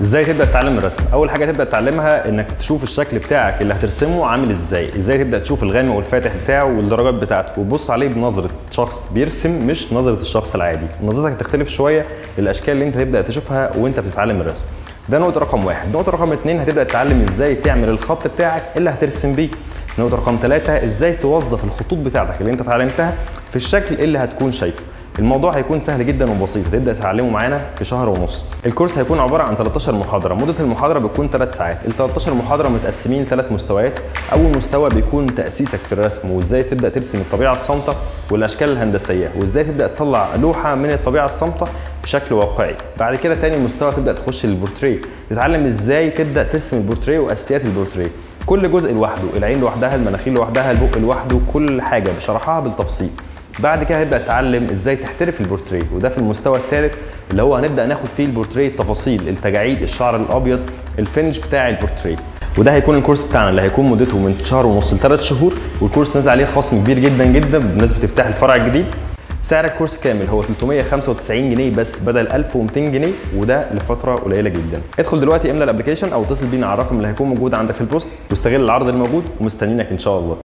ازاي تبدا تتعلم الرسم اول حاجه تبدا تتعلمها انك تشوف الشكل بتاعك اللي هترسمه عامل ازاي ازاي تبدا تشوف الغامق والفاتح بتاعه والدرجات بتاعته وتبص عليه بنظره شخص بيرسم مش نظره الشخص العادي نظرتك هتختلف شويه للاشكال اللي انت تبدا تشوفها وانت بتتعلم الرسم ده نقطه رقم واحد نقطه رقم اتنين هتبدا تتعلم ازاي تعمل الخط بتاعك اللي هترسم بيه نقطه رقم ثلاثة ازاي توظف الخطوط بتاعتك اللي انت اتعلمتها في الشكل اللي هتكون شايفه الموضوع هيكون سهل جدا وبسيط هتبدا تتعلمه معانا في شهر ونص الكورس هيكون عباره عن 13 محاضره مده المحاضره بتكون 3 ساعات ال 13 محاضره متقسمين لثلاث مستويات اول مستوى بيكون تاسيسك في الرسم وازاي تبدا ترسم الطبيعه الصامته والاشكال الهندسيه وازاي تبدا تطلع لوحه من الطبيعه الصامته بشكل واقعي بعد كده تاني مستوى تبدا تخش للبورتريه تتعلم ازاي تبدا ترسم البورتريه واساسيات البورتريه كل جزء لوحده العين لوحدها المناخير لوحدها البق لوحده كل حاجه بشرحها بالتفصيل بعد كده هنبدا نتعلم ازاي تحترف البورتريه وده في المستوى الثالث اللي هو هنبدا ناخد فيه البورتريه التفاصيل التجاعيد الشعر الابيض الفينش بتاع البورتريه وده هيكون الكورس بتاعنا اللي هيكون مدته من شهر ونص لثلاث شهور والكورس نازل عليه خصم كبير جدا جدا بمناسبه افتتاح الفرع الجديد سعر الكورس كامل هو 395 جنيه بس بدل 1200 جنيه وده لفتره قليله جدا ادخل دلوقتي املى الابلكيشن او اتصل بينا على الرقم اللي هيكون موجود عندك في البوست واستغل العرض الموجود ومستنيينك ان شاء الله